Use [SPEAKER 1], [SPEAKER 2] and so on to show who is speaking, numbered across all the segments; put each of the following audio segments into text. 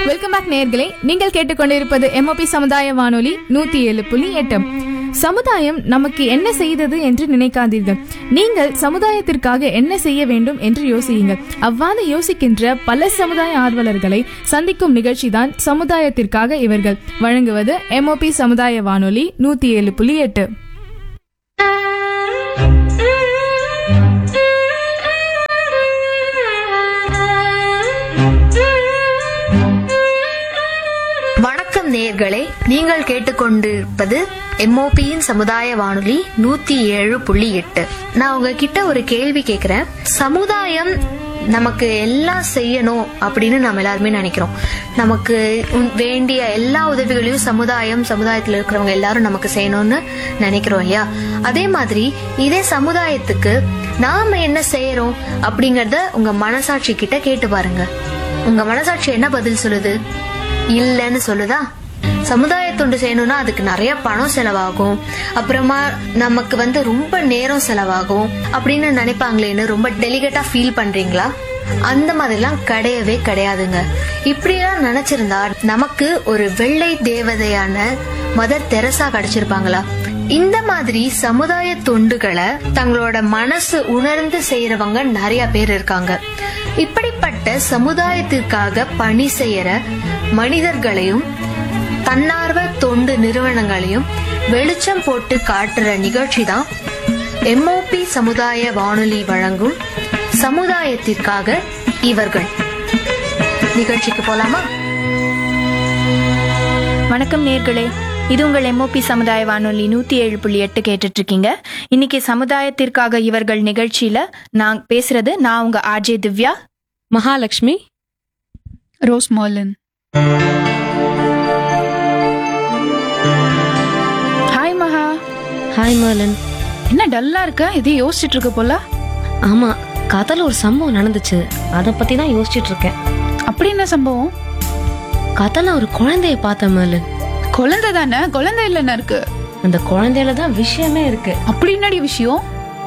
[SPEAKER 1] Welcome back நேயர்களே நீங்கள் கேட்டுக்கொண்டிருப்பது எம்ஓபி சமுதாய வானொலி நூத்தி ஏழு புள்ளி எட்டு சமுதாயம் நமக்கு என்ன செய்தது என்று நினைக்காதீர்கள் நீங்கள் சமுதாயத்திற்காக என்ன செய்ய வேண்டும் என்று யோசியுங்கள் அவ்வாறு யோசிக்கின்ற பல சமுதாய ஆர்வலர்களை சந்திக்கும் நிகழ்ச்சிதான் சமுதாயத்திற்காக இவர்கள் வழங்குவது எம்ஓபி சமுதாய வானொலி நூத்தி ஏழு புள்ளி எட்டு
[SPEAKER 2] வணக்கம் நேயர்களே நீங்கள் கேட்டுக்கொண்டிருப்பது எம்ஓபியின் சமுதாய வானொலி நூத்தி ஏழு புள்ளி எட்டு நான் உங்ககிட்ட ஒரு கேள்வி கேக்குறேன் சமுதாயம் நமக்கு எல்லாம் செய்யணும் அப்படின்னு நம்ம எல்லாருமே நினைக்கிறோம் நமக்கு உன்- வேண்டிய எல்லா உதவிகளையும் சமுதாயம் சமுதாயத்துல இருக்கிறவங்க எல்லாரும் நமக்கு செய்யணும்னு நினைக்கிறோம் இல்லையா அதே மாதிரி இதே சமுதாயத்துக்கு நாம என்ன செய்யறோம் அப்படிங்கறத உங்க மனசாட்சி கிட்ட கேட்டு பாருங்க உங்க மனசாட்சி என்ன பதில் சொல்லுது இல்லைன்னு சொல்லுதா சமுதாய தொண்டு செய்யணும்னா அதுக்கு நிறைய பணம் செலவாகும் அப்புறமா நமக்கு வந்து ரொம்ப நேரம் செலவாகும் அப்படின்னு நினைப்பாங்களேன்னு ரொம்ப டெலிகேட்டா ஃபீல் பண்றீங்களா அந்த மாதிரிலாம் கிடையவே கிடையாதுங்க இப்படிலாம் நினைச்சிருந்தா நமக்கு ஒரு வெள்ளை தேவதையான மதர் தெரசா கிடைச்சிருப்பாங்களா இந்த மாதிரி சமுதாய தொண்டுகளை தங்களோட மனசு உணர்ந்து செய்யறவங்க நிறைய பேர் இருக்காங்க இப்படிப்பட்ட சமுதாயத்திற்காக பணி செய்யற மனிதர்களையும் தன்னார்வ தொண்டு நிறுவனங்களையும் வெளிச்சம் போட்டு காட்டுற நிகழ்ச்சி தான் எம்ஓபி சமுதாய வானொலி வழங்கும் சமுதாயத்திற்காக இவர்கள் நிகழ்ச்சிக்கு போலாமா
[SPEAKER 3] வணக்கம் நேர்களே இது உங்கள் எம்ஓபி சமுதாய வானொலி நூத்தி ஏழு புள்ளி எட்டு கேட்டுட்டு இருக்கீங்க இன்னைக்கு சமுதாயத்திற்காக இவர்கள் நிகழ்ச்சியில நான் பேசுறது நான் உங்க RJ Divya
[SPEAKER 4] Mahalakshmi
[SPEAKER 5] Rose Marlin hi Maha
[SPEAKER 4] hi Marlin
[SPEAKER 5] என்ன டல்லா இருக்க எதையும் யோசிச்சுட்டு இருக்க போல
[SPEAKER 4] ஆமா கதையில ஒரு சம்பவம் நடந்துச்சு அதை பத்தி தான் யோசிச்சுட்டு இருக்கேன்
[SPEAKER 5] அப்படி என்ன சம்பவம்
[SPEAKER 4] கதையில ஒரு குழந்தைய பார்த்தேன் மர்லன்
[SPEAKER 5] குழந்தை தானே குழந்தை இல்லைன்னு இருக்கு
[SPEAKER 4] அந்த குழந்தையில தான் விஷயமே இருக்கு
[SPEAKER 5] அப்படி என்னடி விஷயம்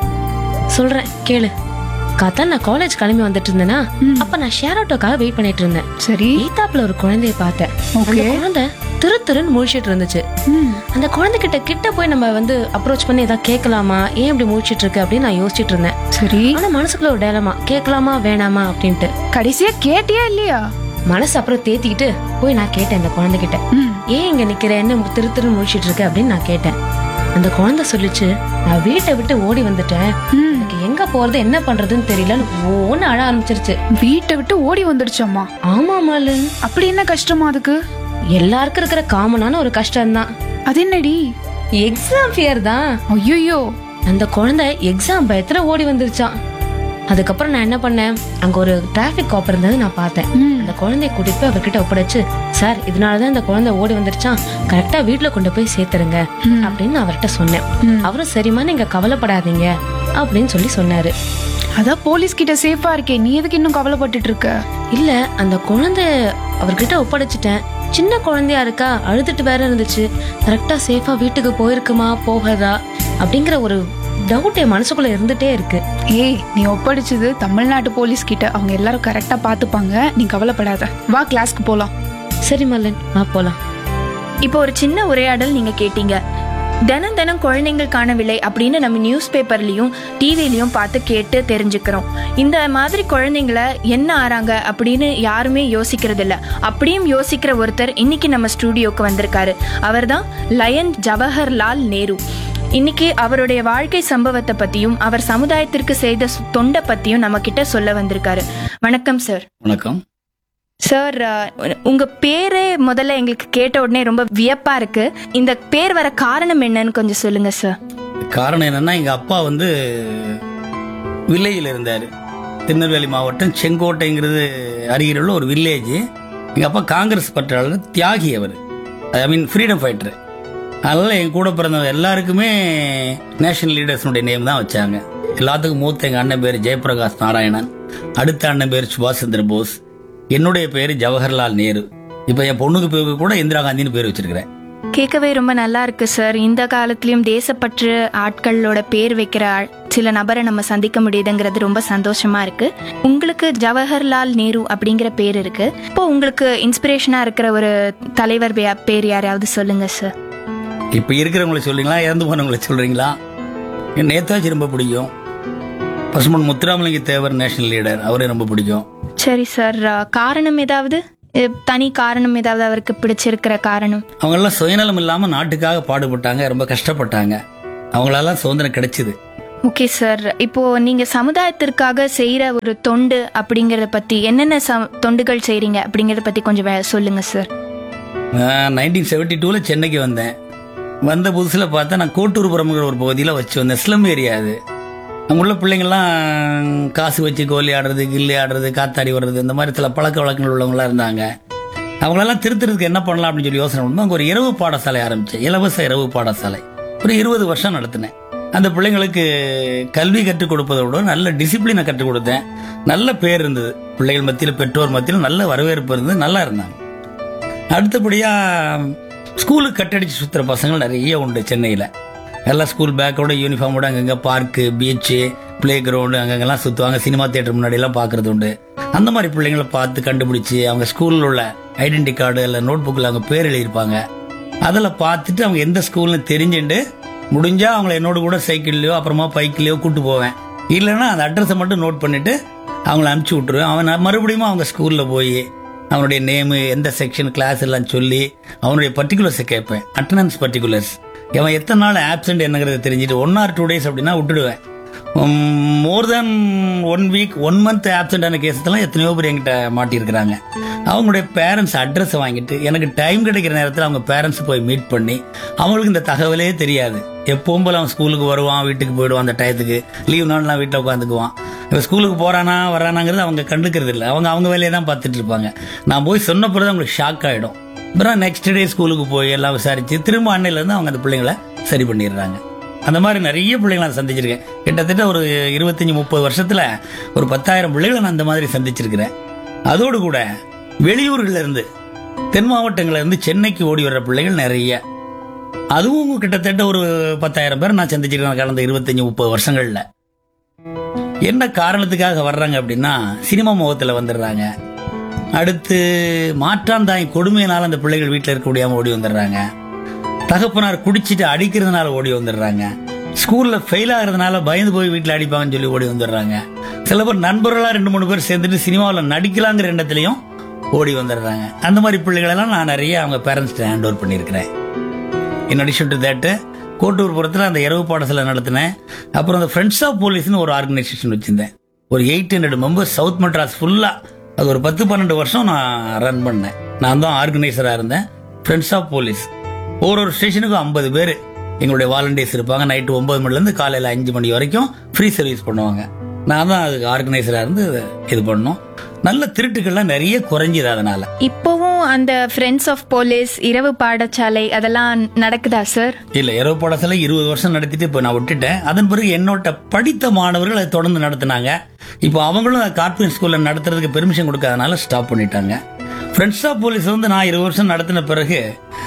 [SPEAKER 4] சொல்றேன் கேளு கதை நான் காலேஜ் கிளம்பி வந்துட்டு இருந்தேனா அப்ப நான் ஷேர் ஆட்டோக்காக வெயிட் பண்ணிட்டு இருந்தேன்
[SPEAKER 5] சரி
[SPEAKER 4] ஈத்தாப்புல ஒரு குழந்தைய பார்த்தேன் அந்த
[SPEAKER 5] Okay.
[SPEAKER 4] குழந்தை திரு திருன்னு முழிச்சிட்டு இருந்துச்சு
[SPEAKER 5] ம்,
[SPEAKER 4] அந்த குழந்தைகிட்ட கிட்ட போய் நம்ம வந்து அப்ரோச் பண்ணி ஏதாவது கேட்கலாமா ஏன் இப்படி முழிச்சிட்டு இருக்கு அப்படின்னு நான் யோசிச்சிட்டு இருந்தேன்
[SPEAKER 5] சரி
[SPEAKER 4] ஆனா மனசுக்குள்ள ஒரு டேலமா கேட்கலாமா வேணாமா அப்படின்ட்டு
[SPEAKER 5] கடைசியா கேட்டியா இல்லையா
[SPEAKER 4] மனசு அப்புறம் தேத்திக்கிட்டு போய் நான் கேட்டேன் அந்த குழந்தைகிட்ட
[SPEAKER 5] ம்,
[SPEAKER 4] ஏன் இங்க நிக்கிற என்ன திரு திரு முழிச்சிட்டு இருக்க அப்படின்னு நான் கேட்டேன் அந்த குழந்தை சொல்லுச்சு நான் வீட்டை விட்டு ஓடி வந்துட்டேன்
[SPEAKER 5] ம்.
[SPEAKER 4] எனக்கு எங்க போறது என்ன பண்றதுன்னு தெரியலன்னு ஓன்னு அழ ஆரம்பிச்சிருச்சு
[SPEAKER 5] வீட்டை விட்டு ஓடி வந்துடுச்சம்மா
[SPEAKER 4] ஆமா மாலன்
[SPEAKER 5] அப்படி என்ன கஷ்டமா அதுக்கு
[SPEAKER 4] எல்லாருக்கும் இருக்கிற காமனான ஒரு கஷ்டம் தான்
[SPEAKER 5] அது என்னடி
[SPEAKER 4] எக்ஸாம் ஃபியர் தான்
[SPEAKER 5] ஐயோ
[SPEAKER 4] அந்த குழந்தை எக்ஸாம் பயத்துல ஓடி வந்துருச்சான் அதுக்கப்புறம் நான் என்ன பண்ணேன் அங்க ஒரு டிராபிக் காப் இருந்தது நான் பார்த்தேன் அந்த குழந்தைய கூட்டிட்டு போய் அவர்கிட்ட ஒப்படைச்சு சார் இதனாலதான் இந்த குழந்தை ஓடி வந்துருச்சான் கரெக்டா வீட்டுல கொண்டு போய் சேர்த்துருங்க அப்படின்னு நான் அவர்கிட்ட சொன்னேன் அவரும் சரிம்மா நீங்க கவலைப்படாதீங்க அப்படின்னு சொல்லி சொன்னாரு
[SPEAKER 5] அதான் போலீஸ் கிட்ட சேஃபா இருக்கே நீ எதுக்கு இன்னும் கவலைப்பட்டுட்டு இருக்க
[SPEAKER 4] இல்ல அந்த குழந்தை அவர்கிட்ட ஒப்படைச்சிட்டேன் சின்ன குழந்தையா இருக்கா அழுதுட்டு வேற இருந்துச்சு கரெக்டா சேஃபா வீட்டுக்கு போயிருக்குமா போகாதா அப்படிங்கிற ஒரு டவுட் என் மனசுக்குள்ள இருந்துட்டே இருக்கு
[SPEAKER 5] ஏய் நீ ஒப்படைச்சது தமிழ்நாட்டு போலீஸ் கிட்ட அவங்க எல்லாரும் கரெக்டா பாத்துப்பாங்க நீ கவலைப்படாத வா கிளாஸ்க்கு போலாம்
[SPEAKER 4] சரி மல்லன் வா போலாம்
[SPEAKER 3] இப்போ ஒரு சின்ன உரையாடல் நீங்க கேட்டீங்க தினம் தினம் குழந்தைங்களுக்கான விலை அப்படின்னு நம்ம நியூஸ் பேப்பர்லயும் டிவிலையும் பார்த்து கேட்டு தெரிஞ்சுக்கிறோம் இந்த மாதிரி குழந்தைங்கள என்ன ஆறாங்க அப்படின்னு யாருமே யோசிக்கிறது இல்ல அப்படியும் யோசிக்கிற ஒருத்தர் இன்னைக்கு நம்ம ஸ்டூடியோக்கு வந்திருக்காரு அவர்தான் லயன் ஜவஹர்லால் நேரு இன்னைக்கு அவருடைய வாழ்க்கை சம்பவத்தை பத்தியும் அவர் சமுதாயத்திற்கு செய்த சு- தொண்டை பத்தியும் நம்ம கிட்ட சொல்ல வந்திருக்காரு வணக்கம் சார்
[SPEAKER 6] வணக்கம்
[SPEAKER 3] சார் அஹ், உங்க பேரே முதல்ல எங்களுக்கு கேட்ட உடனே ரொம்ப வியப்பா இருக்கு இந்த பேர் வர காரணம் என்னன்னு கொஞ்சம் சொல்லுங்க சார்
[SPEAKER 6] காரணம் என்னன்னா எங்க அப்பா வந்து வில்லேஜில் இருந்தார் திருநெல்வேலி மாவட்டம் செங்கோட்டைங்கிறது அருகில் உள்ள ஒரு வில்லேஜ் எங்க அப்பா காங்கிரஸ் பற்றாளர் தியாகி அவர் ஐ மீன் ஃப்ரீடம் ஃபைட்டர் அதனால எங்க கூட பிறந்தவங்க எல்லாருக்குமே நேஷனல் லீடர்ஸ்னுடைய நேம் தான் வச்சாங்க எல்லாத்துக்கும் மூத்த எங்க அண்ணன் பேர் ஜெயபிரகாஷ் நாராயணன் அடுத்த அண்ணன் பேர் சுபாஷ் சந்திர போஸ் என்னுடைய பேர் ஜவஹர்லால் நேரு இப்போ என் பொண்ணுக்கு பேருக்கு கூட இந்திரா காந்தின்னு பேர் வச்சிருக்கிறேன்
[SPEAKER 3] கேட்கவே ரொம்ப நல்லா இருக்கு சார் இந்த காலத்துலயும் தேசப்பற்று ஆட்களோட பேர் வைக்கிற ஆள்- சில நபரை நம்ம சந்திக்க முடியுதுங்கிறது ரொம்ப சந்தோஷமா இருக்கு உங்களுக்கு ஜவஹர்லால் நேரு அப்படிங்கிற பேர் இருக்கு இப்போ உங்களுக்கு இன்ஸ்பிரேஷனா இருக்கிற ஒரு தலைவர் பே- பேர் யாரையாவது சொல்லுங்க சார்
[SPEAKER 6] இப்போ இருக்கிறவங்களை சொல்றீங்களா இறந்து போனவங்களை சொல்றீங்களா என் நேதாஜி ரொம்ப பிடிக்கும் பசுமன் முத்துராமலிங்க தேவர் நேஷனல் லீடர் அவரே ரொம்ப பிடிக்கும்
[SPEAKER 3] சரி சார் அஹ், காரணம் ஏதாவது அஹ், தனி காரணம் ஏதாவது அவருக்கு பிடிச்சிருக்கிற காரணம்
[SPEAKER 6] அவங்கெல்லாம் சுயநலம் இல்லாமல் நாட்டுக்காக பாடுபட்டாங்க ரொம்ப கஷ்டப்பட்டாங்க அவங்களாலாம் சுதந்திரம் கிடைச்சிது
[SPEAKER 3] ஓகே சார் இப்போ நீங்க சமுதாயத்திற்காக செய்யற ஒரு தொண்டு அப்படிங்கறத பத்தி என்னென்ன ச- தொண்டுகள் செய்றீங்க அப்படிங்கறத பத்தி கொஞ்சம் வே- சொல்லுங்க சார்
[SPEAKER 6] நைன்டீன் செவன்டி டூவில் சென்னைக்கு வந்தேன் வந்த புதுசில் பார்த்தா நான் கோட்டூர்புரம்ங்கிற ஒரு பகுதியில் வச்சு வந்தேன் ஸ்லம் ஏரியா அது அங்குள்ள பிள்ளைங்கள்லாம் காசு வச்சு கோலி ஆடுறது கில்லி ஆடுறது காத்தாடி வர்றது இந்த மாதிரி சில பழக்க வழக்கங்கள் உள்ளவங்களாம் இருந்தாங்க அவங்களெல்லாம் திருத்துறதுக்கு என்ன பண்ணலாம் அப்படின்னு சொல்லி யோசனை பண்ணும்போது அங்கே ஒரு இரவு பாடசாலை ஆரம்பித்தேன் இலவச இரவு பாடசாலை ஒரு இருபது வருஷம் நடத்தினேன் அந்த பிள்ளைங்களுக்கு கல்வி கற்றுக் கொடுப்பதோட நல்ல டிசிப்ளினை கற்றுக் கொடுத்தேன் நல்ல பேர் இருந்தது பிள்ளைகள் மத்தியில் பெற்றோர் மத்தியில் நல்ல வரவேற்பு இருந்தது நல்லா இருந்தாங்க அடுத்தபடியா ஸ்கூலுக்கு கட்டடிச்சு சுத்துற பசங்கள் நிறைய உண்டு சென்னையில் எல்லாம் ஸ்கூல் பேக்கோட யூனிஃபார்மோட அங்கங்க பார்க்கு பீச்சு பிளே கிரவுண்டு அங்கங்கெல்லாம் சுற்றுவாங்க சினிமா தியேட்டர் முன்னாடி எல்லாம் பார்க்கறது உண்டு அந்த மாதிரி பிள்ளைங்களை பார்த்து கண்டுபிடிச்சு அவங்க ஸ்கூலில் உள்ள ஐடென்டி கார்டு இல்லை நோட் புக்கில் அவங்க பேர் எழுதியிருப்பாங்க அதில் பார்த்துட்டு அவங்க எந்த ஸ்கூல்னு தெரிஞ்சுட்டு முடிஞ்சா அவங்கள என்னோட கூட சைக்கிள்லையோ அப்புறமா பைக்லையோ கூட்டு போவேன் இல்லைன்னா அந்த அட்ரஸை மட்டும் நோட் பண்ணிட்டு அவங்கள அனுப்பிச்சி விட்டுருவேன் அவன் மறுபடியும் அவங்க ஸ்கூலில் போய் அவனுடைய நேமு எந்த செக்ஷன் கிளாஸ் எல்லாம் சொல்லி அவனுடைய பர்டிகுலர்ஸை கேட்பேன் அட்டண்டன்ஸ் பர்டிகுலர்ஸ் அவன் எத்தனை நாள் ஆப்சென்ட் என்னங்கிறத தெரிஞ்சுட்டு ஒன் ஆர் டூ டேஸ் அப்படின்னா விட்டுடுவேன் more than one week one month absent ஆன கேஸெல்லாம் எத்தனையோ பேர் என்கிட்ட மாட்டியிருக்கிறாங்க அவங்களுடைய பேரண்ட்ஸ் அட்ரஸ் வாங்கிட்டு எனக்கு டைம் கிடைக்கிற நேரத்தில் அவங்க பேரண்ட்ஸ் போய் மீட் பண்ணி அவங்களுக்கு இந்த தகவலே தெரியாது எப்பவும் போல அவன் ஸ்கூலுக்கு வருவான் வீட்டுக்கு போயிடுவான் அந்த டயத்துக்கு லீவ் நாள்லாம் வீட்டில் உட்காந்துக்குவான் இப்போ ஸ்கூலுக்கு போறானா வரானாங்கிறது அவங்க கண்டுக்கிறது இல்லை அவங்க அவங்க வேலையை தான் பார்த்துட்டு இருப்பாங்க நான் போய் சொன்ன பிறகு அவங்களுக்கு ஷாக் ஆகிடும் அப்புறம் நெக்ஸ்ட் டே ஸ்கூலுக்கு போய் எல்லாம் விசாரிச்சு திரும்ப அன்னையிலேருந்து அவங்க அந்த பிள்ளைங்களை சரி பண்ணிடுறாங்க அந்த மாதிரி நிறைய பிள்ளைங்களை நான் சந்திச்சிருக்கேன் கிட்டத்தட்ட ஒரு இருபத்தஞ்சி முப்பது வருஷத்துல ஒரு பத்தாயிரம் பிள்ளைகளை நான் அந்த மாதிரி சந்திச்சிருக்கிறேன் அதோடு கூட வெளியூர்கள்ல இருந்து தென் மாவட்டங்கள்ல இருந்து சென்னைக்கு ஓடி வர்ற பிள்ளைகள் நிறைய அதுவும் கிட்டத்தட்ட ஒரு பத்தாயிரம் பேர் நான் சந்திச்சிருக்கேன் கடந்த இருபத்தஞ்சி முப்பது வருஷங்கள்ல என்ன காரணத்துக்காக வர்றாங்க அப்படின்னா சினிமா முகத்தில் வந்துடுறாங்க அடுத்து மாற்றாந்தாய் கொடுமையினால அந்த பிள்ளைகள் வீட்டில் இருக்க முடியாம ஓடி வந்துடுறாங்க தகப்பனார் குடிச்சிட்டு அடிக்கிறதுனால ஓடி வந்துடுறாங்க ஸ்கூல்ல ஃபெயில் ஆகுறதுனால பயந்து போய் வீட்டில் அடிப்பாங்கன்னு சொல்லி ஓடி வந்துடுறாங்க சில பேர் நண்பர்களா ரெண்டு மூணு பேர் சேர்ந்துட்டு சினிமாவில் நடிக்கலாங்கிற எண்ணத்துலையும் ஓடி வந்துடுறாங்க அந்த மாதிரி பிள்ளைகளெல்லாம் நான் நிறைய அவங்க பேரண்ட்ஸ்ட்டு ஹேண்ட் ஓவர் பண்ணியிருக்கிறேன் இன் அடிஷன் டு தேட்டு கோட்டூர்புரத்தில் அந்த இரவு பாடசாலை நடத்தினேன் அப்புறம் அந்த ஃப்ரெண்ட்ஸ் ஆஃப் போலீஸ்னு ஒரு ஆர்கனைசேஷன் வச்சிருந்தேன் ஒரு eight hundred members south Madras ஃபுல்லாக அது ஒரு பத்து பன்னெண்டு வருஷம் நான் ரன் பண்ணேன் நான் தான் ஆர்கனைசராக இருந்தேன் ஃப்ரெண்ட்ஸ் ஆஃப் போலீஸ் ஒரு ஒரு ஸ்டேஷனுக்கும் ஐம்பது பேர் எங்களுடைய வாலண்டியர்ஸ் இருப்பாங்க நைட்டு ஒன்பது மணிலேருந்து காலையில் அஞ்சு மணி வரைக்கும் ஃப்ரீ சர்வீஸ் பண்ணுவாங்க நான் தான் அதுக்கு ஆர்கனைசராக இருந்து இது பண்ணோம் நல்ல திருட்டுக்கள்லாம் நிறைய குறைஞ்சிது அதனால
[SPEAKER 3] இப்போவும் அந்த ஃப்ரெண்ட்ஸ் ஆஃப் போலீஸ் இரவு பாடசாலை அதெல்லாம் நடக்குதா சார்
[SPEAKER 6] இல்ல இரவு பாடசாலை இருபது வருஷம் நடத்திட்டு இப்ப நான் விட்டுட்டேன் அதன் பிறகு என்னோட படித்த மாணவர்கள் அதை தொடர்ந்து நடத்தினாங்க இப்போ அவங்களும் கார்பரேட் ஸ்கூல்ல நடத்துறதுக்கு பெர்மிஷன் கொடுக்காதனால ஸ்டாப் பண்ணிட்டாங்க ஃப்ரெண்ட்ஸ் ஆஃப் போலீஸ் வந்து நான் இருபது வருஷம் நடத்தின பிறகு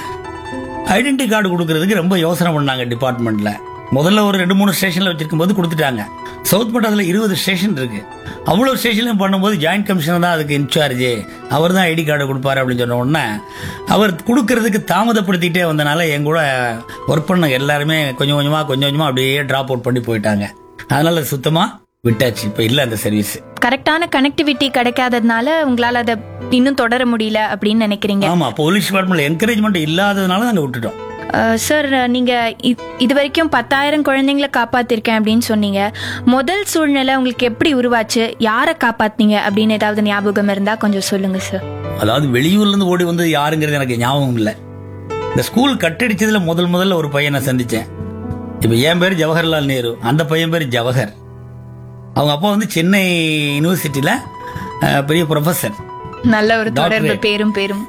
[SPEAKER 6] ஐடென்டி கார்டு கொடுக்கறதுக்கு ரொம்ப யோசனை பண்ணாங்க டிபார்ட்மெண்ட்ல முதல்ல ஒரு ரெண்டு மூணு ஸ்டேஷன்ல வச்சிருக்கும் போது கொடுத்துட்டாங்க சவுத் மட்டத்தில் இருபது ஸ்டேஷன் இருக்கு அவ்வளோ ஸ்டேஷன்லையும் பண்ணும்போது ஜாயின்ட் கமிஷனர் தான் அதுக்கு இன்சார்ஜ் அவர் தான் ஐடி கார்டு கொடுப்பாரு அப்படின்னு சொன்ன உடனே அவர் கொடுக்கறதுக்கு தாமதப்படுத்திட்டே வந்தனால என் கூட ஒர்க் பண்ண எல்லாருமே கொஞ்சம் கொஞ்சமா கொஞ்சம் கொஞ்சமா அப்படியே டிராப் அவுட் பண்ணி போயிட்டாங்க அதனால சுத்தமா விட்டாச்சு இப்ப இல்ல அந்த சர்வீஸ்
[SPEAKER 3] கரெக்டான கனெக்டிவிட்டி கிடைக்காததுனால உங்களால அதை இன்னும் தொடர முடியல அப்படின்னு நினைக்கிறீங்க
[SPEAKER 6] ஆமா போலீஸ் டிபார்ட்மெண்ட்ல என்கரேஜ்மெண்ட் இல்லாததுனால நாங்க விட்டுட்டோம்
[SPEAKER 3] அஹ், சார் நீங்க இ- இது வரைக்கும் பத்தாயிரம் குழந்தைங்களை காப்பாத்திருக்கேன் அப்படின்னு சொன்னீங்க முதல் சூழ்நிலை உங்களுக்கு எப்படி உருவாச்சு யாரை காப்பாத்தீங்க அப்படின்னு ஏதாவது ஞாபகம் இருந்தா கொஞ்சம் சொல்லுங்க சார்
[SPEAKER 6] அதாவது வெளியூர்ல இருந்து ஓடி வந்தது யாருங்கிறது எனக்கு ஞாபகம் இல்லை இந்த ஸ்கூல் கட்டடிச்சதுல முதல் முதல்ல ஒரு பையனை சந்திச்சேன் இப்ப என் பேர் ஜவஹர்லால் நேரு அந்த பையன் பேர் ஜவஹர் அவங்க அப்பா வந்து சென்னை யூனிவர்சிட்டியில அஹ், பெரிய ப்ரொஃபஸர்
[SPEAKER 3] நல்ல ஒரு தொடர்பு
[SPEAKER 6] Doctorate.
[SPEAKER 3] பேரும் பேரும்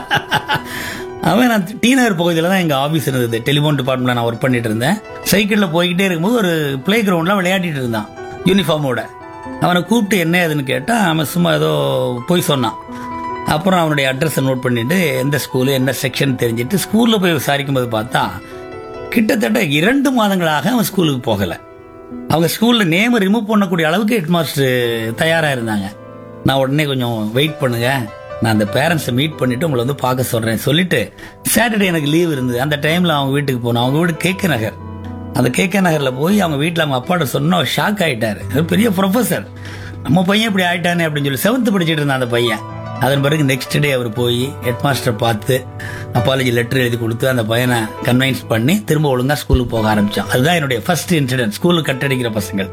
[SPEAKER 6] அவன் நான் டி நகர் பகுதியில் தான் எங்கள் ஆஃபீஸ் இருந்தது டெலிஃபோன் டிபார்ட்மெண்ட்ல நான் ஒர்க் பண்ணிட்டு இருந்தேன் சைக்கிளில் போய்கிட்டே இருக்கும்போது ஒரு ப்ளே கிரவுண்டில் விளையாடிட்டு இருந்தான் யூனிஃபார்மோட அவனை கூப்பிட்டு என்ன ஏதுன்னு கேட்டால் அவன் சும்மா ஏதோ போய் சொன்னான் அப்புறம் அவனுடைய அட்ரஸை நோட் பண்ணிட்டு எந்த ஸ்கூலு என்ன செக்ஷன் தெரிஞ்சுட்டு ஸ்கூலில் போய் விசாரிக்கும் போது பார்த்தா கிட்டத்தட்ட இரண்டு மாதங்களாக அவன் ஸ்கூலுக்கு போகலை அவங்க ஸ்கூலில் நேமை ரிமூவ் பண்ணக்கூடிய அளவுக்கு ஹெட் மாஸ்டர் தயாராக இருந்தாங்க நான் உடனே கொஞ்சம் வெயிட் பண்ணுங்க நான் அந்த பேரண்ட்ஸை மீட் பண்ணிட்டு உங்களை வந்து பார்க்க சொல்றேன் சொல்லிட்டு சாட்டர்டே எனக்கு லீவ் இருந்தது அந்த டைம்ல அவங்க வீட்டுக்கு போனோம் அவங்க வீடு கேகே நகர் அந்த கேகே நகர்ல போய் அவங்க வீட்டில் அவங்க அப்பாட்ட சொன்னா ஷாக் ஆயிட்டாரு அவர் பெரிய ப்ரொஃபசர் நம்ம பையன் இப்படி ஆயிட்டானே அப்படின்னு சொல்லி செவன்த் படிச்சிட்டு இருந்தான் அந்த பையன் அதன் பிறகு நெக்ஸ்ட் டே அவர் போய் ஹெட் மாஸ்டர் பார்த்து அப்பாலஜி லெட்டர் எழுதி கொடுத்து அந்த பையனை கன்வின்ஸ் பண்ணி திரும்ப ஒழுங்கா ஸ்கூலுக்கு போக ஆரம்பிச்சான் அதுதான் என்னுடைய ஃபர்ஸ்ட் இன்சிடென்ட் ஸ்கூலுக்கு கட்டடிக்கிற பசங்கள்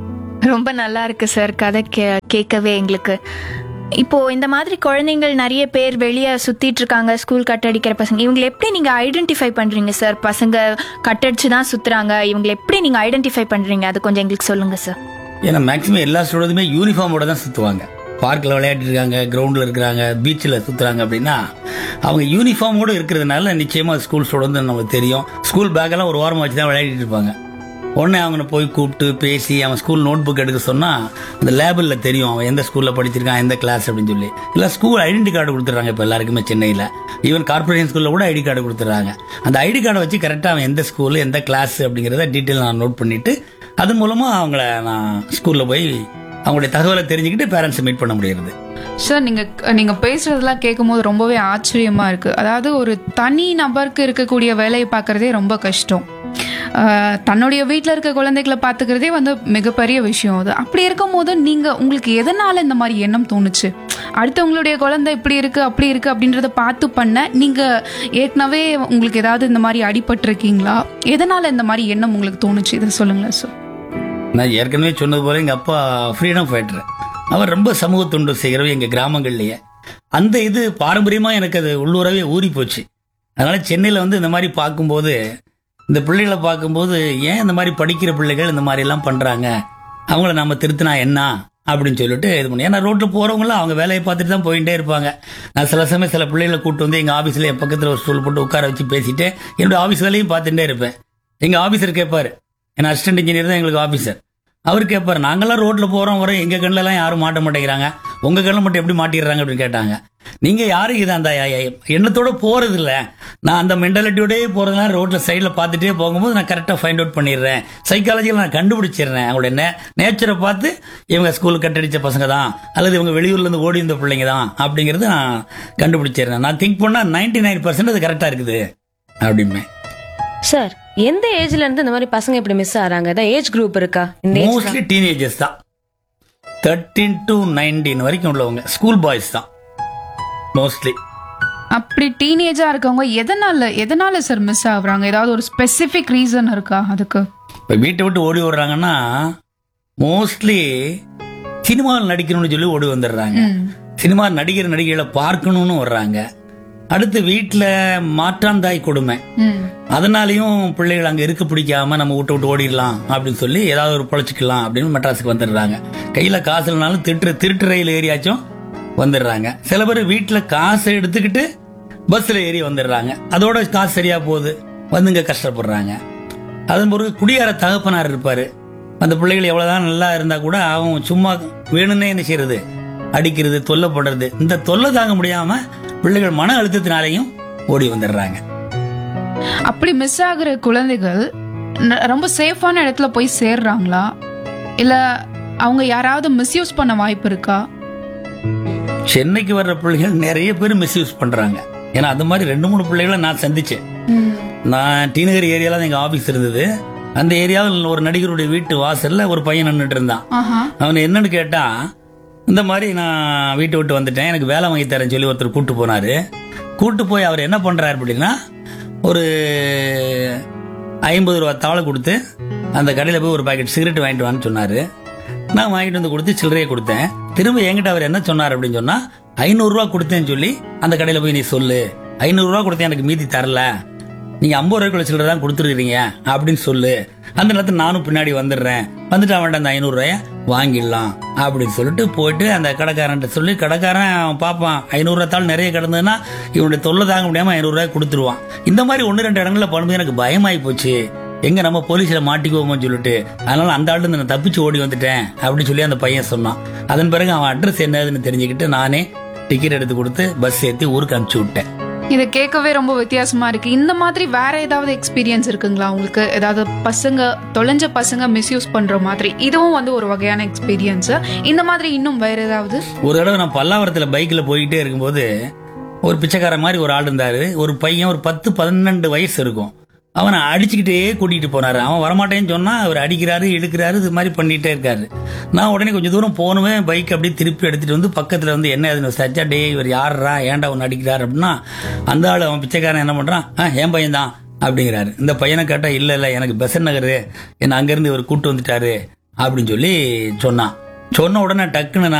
[SPEAKER 3] ரொம்ப நல்லா இருக்கு சார் கதை கே- கேட்கவே எங்களுக்கு இப்போ இந்த மாதிரி குழந்தைங்கள் நிறைய பேர் வெளியே சுத்திட்டு இருக்காங்க ஸ்கூல் கட்டடிக்கிற பசங்க இவங்களை எப்படி நீங்க ஐடென்டிஃபை பண்றீங்க சார் பசங்க கட்டடிச்சு தான் சுத்துறாங்க இவங்களை எப்படி நீங்க ஐடென்டிஃபை பண்றீங்க அது கொஞ்சம் எங்களுக்கு சொல்லுங்க சார்
[SPEAKER 6] ஏன்னா மேக்ஸிமம் எல்லா ஸ்டூடெண்ட்டுமே யூனிஃபார்மோட தான் சுற்றுவாங்க பார்க்கில் விளையாடிட்டு இருக்காங்க கிரவுண்டில் இருக்கிறாங்க பீச்சில் சுற்றுறாங்க அப்படின்னா அவங்க யூனிஃபார்மோடு இருக்கிறதுனால நிச்சயமாக ஸ்கூல் ஸ்டூடெண்ட் நமக்கு தெரியும் ஸ்கூல் பேக்கெல்லாம் ஒரு வாரம் வச்சு தான் விளையாடிட்டு இருப்பாங்க உடனே அவனை போய் கூப்பிட்டு பேசி அவன் ஸ்கூல் நோட் புக் எடுக்க சொன்னால் அந்த லேபிளில் தெரியும் அவன் எந்த ஸ்கூலில் படிச்சிருக்கான் எந்த கிளாஸ் அப்படின்னு சொல்லி இல்லை ஸ்கூல் ஐடென்டி கார்டு கொடுத்துட்றாங்க இப்போ எல்லாருக்குமே சென்னையில் ஈவன் கார்பரேஷன் ஸ்கூலில் கூட ஐடி கார்டு கொடுத்துட்றாங்க அந்த ஐடி கார்டை வச்சு கரெக்டாக அவன் எந்த ஸ்கூல் எந்த கிளாஸ் அப்படிங்கிறத டீட்டெயில் நான் நோட் பண்ணிட்டு அது மூலமாக அவங்கள நான் ஸ்கூலில் போய் அவங்களுடைய தகவலை தெரிஞ்சுக்கிட்டு பேரண்ட்ஸை மீட் பண்ண முடியுது
[SPEAKER 5] சார் நீங்க நீங்க பேசுறதெல்லாம் கேட்கும்போது ரொம்பவே ஆச்சரியமா இருக்கு அதாவது ஒரு தனி நபருக்கு இருக்கக்கூடிய வேலையை பார்க்கறதே ரொம்ப கஷ்டம் ஆஹ், தன்னுடைய வீட்டில் இருக்க குழந்தைகளை பார்த்துக்கிறதே வந்து மிகப்பெரிய விஷயம் அது அப்படி இருக்கும்போது நீங்க உங்களுக்கு எதனால இந்த மாதிரி எண்ணம் தோணுச்சு அடுத்தவங்களுடைய குழந்தை இப்படி இருக்கு அப்படி இருக்கு அப்படின்றத பார்த்து பண்ண நீங்க ஏற்கனவே உங்களுக்கு ஏதாவது இந்த மாதிரி அடிபட்டிருக்கீங்களா எதனால இந்த மாதிரி எண்ணம் உங்களுக்கு தோணுச்சு இதை சொல்லுங்களேன் சார்
[SPEAKER 6] நான் ஏற்கனவே சொன்னது போல எங்கள் அப்பா ஃப்ரீடம் ஃபைட்டர் அவர் ரொம்ப சமூக தொண்டு செய்கிறவர் எங்கள் கிராமங்கள்லேயே அந்த இது பாரம்பரியமாக எனக்கு அது உள்ளூராகவே ஊறி போச்சு அதனால சென்னையில் வந்து இந்த மாதிரி பார்க்கும்போது இந்த பிள்ளைகளை பார்க்கும்போது ஏன் இந்த மாதிரி படிக்கிற பிள்ளைகள் இந்த மாதிரி எல்லாம் பண்ணுறாங்க அவங்கள நம்ம திருத்தினா என்ன அப்படின்னு சொல்லிட்டு இது பண்ணி ஏன்னா ரோட்டில் போகிறவங்களாம் அவங்க வேலையை பார்த்துட்டு தான் போயிட்டே இருப்பாங்க நான் சில சமயம் சில பிள்ளைகளை கூப்பிட்டு வந்து எங்கள் ஆஃபீஸில் என் பக்கத்தில் ஒரு ஸ்டூல் போட்டு உட்கார வச்சு பேசிட்டு என்னோட ஆஃபீஸ் வேலையும் பார்த்துட்டே இருப்பேன் எங்கள் ஆஃபீஸர் கேட்பாரு ஏன்னா அசிஸ்டன்ட் இன்ஜினியர் தான் எங்களுக்கு ஆஃபீஸர் அவர் கேட்பாரு நாங்கெல்லாம் ரோட்ல போறோம் வரோம் எங்க கண்ணுல எல்லாம் யாரும் மாட்ட மாட்டேங்கிறாங்க உங்க கண்ணில் மட்டும் எப்படி மாட்டிடுறாங்க அப்படின்னு கேட்டாங்க நீங்க யாரும் இது அந்த எண்ணத்தோட போறது இல்ல நான் அந்த மென்டாலிட்டியோடய போறதுனால ரோட்ல சைடில் பார்த்துட்டே போகும்போது நான் கரெக்டாக ஃபைண்ட் அவுட் பண்ணிடுறேன் சைக்காலஜியில் நான் கண்டுபிடிச்சிடுறேன் அவங்களுடைய நே நேச்சரை பார்த்து இவங்க ஸ்கூலுக்கு கட்டடிச்ச பசங்க தான் அல்லது இவங்க வெளியூர்ல இருந்து ஓடி இருந்த பிள்ளைங்க தான் அப்படிங்கறது நான் கண்டுபிடிச்சிடுறேன் நான் திங்க் பண்ணா நைன்டி நைன் பர்சன்ட் அது கரெக்டாக இருக்குது அப்படிமே
[SPEAKER 4] சார் எந்த ஏஜ்ல இருந்து இந்த மாதிரி பசங்க இப்படி மிஸ் ஆறாங்க ஏதாவது ஏஜ் குரூப் இருக்கா இந்த ஏஜ்
[SPEAKER 6] மோஸ்ட்லி டீனேஜர்ஸ் தான் தேர்ட்டீன் டு நைன்டீன் வரைக்கும் உள்ளவங்க ஸ்கூல் பாய்ஸ் தான் மோஸ்ட்லி
[SPEAKER 5] அப்படி டீனேஜா இருக்கவங்க எதனால எதனால சார் மிஸ் ஆகுறாங்க ஏதாவது ஒரு ஸ்பெசிபிக் ரீசன் இருக்கா அதுக்கு
[SPEAKER 6] இப்போ வீட்டை விட்டு ஓடி வர்றாங்கன்னா மோஸ்ட்லி சினிமாவில் நடிக்கணும்னு சொல்லி ஓடி வந்துடுறாங்க சினிமா நடிகர் நடிகைகளை பார்க்கணும்னு வர்றாங்க அடுத்து வீட்டில் மாற்றாந்தாய் கொடுமை அதனாலையும் பிள்ளைகள் அங்கே இருக்க பிடிக்காம நம்ம விட்டு விட்டு ஓடிடலாம் அப்படின்னு சொல்லி ஏதாவது ஒரு பொழைச்சிக்கலாம் அப்படின்னு மெட்ராஸுக்கு வந்துடுறாங்க கையில் காசு இல்லைனாலும் திருட்டு திருட்டு ரயில் ஏரியாச்சும் வந்துடுறாங்க சில பேர் வீட்டில் காசை எடுத்துக்கிட்டு பஸ்ஸில் ஏறி வந்துடுறாங்க அதோட காசு சரியா போகுது வந்துங்க கஷ்டப்படுறாங்க அதன் பிறகு குடியார தகப்பனார் இருப்பாரு அந்த பிள்ளைகள் எவ்வளவுதான் நல்லா இருந்தா கூட அவன் சும்மா வேணும்னே என்ன செய்யறது அடிக்கிறது தொல்லைப்படுறது இந்த தொல்லை தாங்க முடியாம பிள்ளைகள் மன அழுத்தத்தினாலையும் ஓடி வந்துடுறாங்க
[SPEAKER 5] அப்படி மிஸ் ஆகுற குழந்தைகள் ந- ரொம்ப சேஃபான இடத்துல போய் சேர்றாங்களா இல்ல அவங்க யாராவது மிஸ்யூஸ் பண்ண வாய்ப்பு இருக்கா
[SPEAKER 6] சென்னைக்கு வர்ற பிள்ளைகள் நிறைய பேர் மிஸ்யூஸ் பண்றாங்க ஏன்னா அந்த மாதிரி ரெண்டு மூணு பிள்ளைகளை நான் சந்திச்சேன் நான் டி நகர் ஏரியால தான் எங்க ஆபீஸ் இருந்தது அந்த ஏரியாவில் ஒரு நடிகருடைய வீட்டு வாசல்ல ஒரு பையன் நின்றுட்டு இருந்தான்
[SPEAKER 5] ஆஹா
[SPEAKER 6] அவன் என்னன்னு கேட்டா இந்த மாதிரி நான் வீட்டை விட்டு வந்துட்டேன் எனக்கு வேலை வாங்கி தரேன்னு சொல்லி ஒருத்தர் கூட்டு போனாரு கூட்டு போய் அவர் என்ன பண்றாரு அப்படின்னா ஒரு ஐம்பது ரூபா தாளை கொடுத்து அந்த கடையில் போய் ஒரு பாக்கெட் சிகரெட் வாங்கிட்டு வான்னு சொன்னாரு நான் வாங்கிட்டு வந்து கொடுத்து சில்லறையை கொடுத்தேன் திரும்ப என்கிட்ட அவர் என்ன சொன்னார் அப்படின்னு சொன்னா ஐநூறுரூவா கொடுத்தேன்னு சொல்லி அந்த கடையில் போய் நீ சொல்லு ஐநூறுரூவா கொடுத்தேன் எனக்கு மீதி தரல நீங்க ஐம்பது ரூபாய்க்குள்ள சில்லறை தான் கொடுத்துருக்கீங்க அப்படின்னு சொல்லு அந்த நேரத்தில் நானும் பின்னாடி வந்துடுறேன் வந்துட்டு அவன்கிட்ட அந்த ஐநூறு ரூபாய வாங்கிடலாம் அப்படின்னு சொல்லிட்டு போயிட்டு அந்த கடைக்காரன்ட்ட சொல்லி கடைக்காரன் அவன் பார்ப்பான் ஐநூறு தாள் நிறைய கிடந்ததுன்னா இவனுடைய தொல்லை தாங்க முடியாம ஐநூறு ரூபாய் கொடுத்துருவான் இந்த மாதிரி ஒன்று ரெண்டு இடங்கள்ல பண்ணும்போது எனக்கு பயமாயி போச்சு எங்க நம்ம போலீஸ்ல மாட்டிக்குவோமோன்னு சொல்லிட்டு அதனால அந்த ஆண்டு நான் தப்பிச்சு ஓடி வந்துட்டேன் அப்படின்னு சொல்லி அந்த பையன் சொன்னான் அதன் பிறகு அவன் அட்ரஸ் என்னதுன்னு தெரிஞ்சுக்கிட்டு நானே டிக்கெட் எடுத்து கொடுத்து பஸ் ஏற்றி ஊருக்கு அனுப்பிச்சி விட்டேன்
[SPEAKER 5] இதை கேட்கவே ரொம்ப வித்தியாசமா இருக்கு இந்த மாதிரி வேற ஏதாவது எக்ஸ்பீரியன்ஸ் இருக்குங்களா உங்களுக்கு ஏதாவது பசங்க தொலைஞ்ச பசங்க மிஸ்யூஸ் பண்ற மாதிரி இதுவும் வந்து ஒரு வகையான எக்ஸ்பீரியன்ஸ் இந்த மாதிரி இன்னும் வேற ஏதாவது
[SPEAKER 6] ஒரு தடவை நான் பல்லாவரத்தில் பைக்கில் போய்கிட்டே இருக்கும்போது ஒரு பிச்சைக்கார மாதிரி ஒரு ஆள் இருந்தார் ஒரு பையன் ஒரு பத்து பன்னெண்டு வயசு இருக்கும் அவனை அடிச்சுக்கிட்டே கூட்டிகிட்டு போனார் அவன் வரமாட்டேன்னு சொன்னால் அவர் அடிக்கிறாரு எடுக்கிறாரு இது மாதிரி பண்ணிகிட்டே இருக்காரு நான் உடனே கொஞ்சம் தூரம் போனவன் பைக் அப்படியே திருப்பி எடுத்துகிட்டு வந்து பக்கத்தில் வந்து என்ன அதுன்னு சச்சா டே இவர் யாருடா ஏன்டா அவன் அடிக்கிறார் அப்படின்னா அந்த ஆள் அவன் பிச்சைக்காரன் என்ன பண்ணுறான் ஆ என் பையன் தான் அப்படிங்கிறாரு இந்த பையனை கேட்டால் இல்லை இல்லை எனக்கு பெசன் நகர் என்னை அங்கேருந்து இவர் கூட்டு வந்துட்டாரு அப்படின்னு சொல்லி சொன்னான் சொன்ன உடனே டக்குன்னு நான்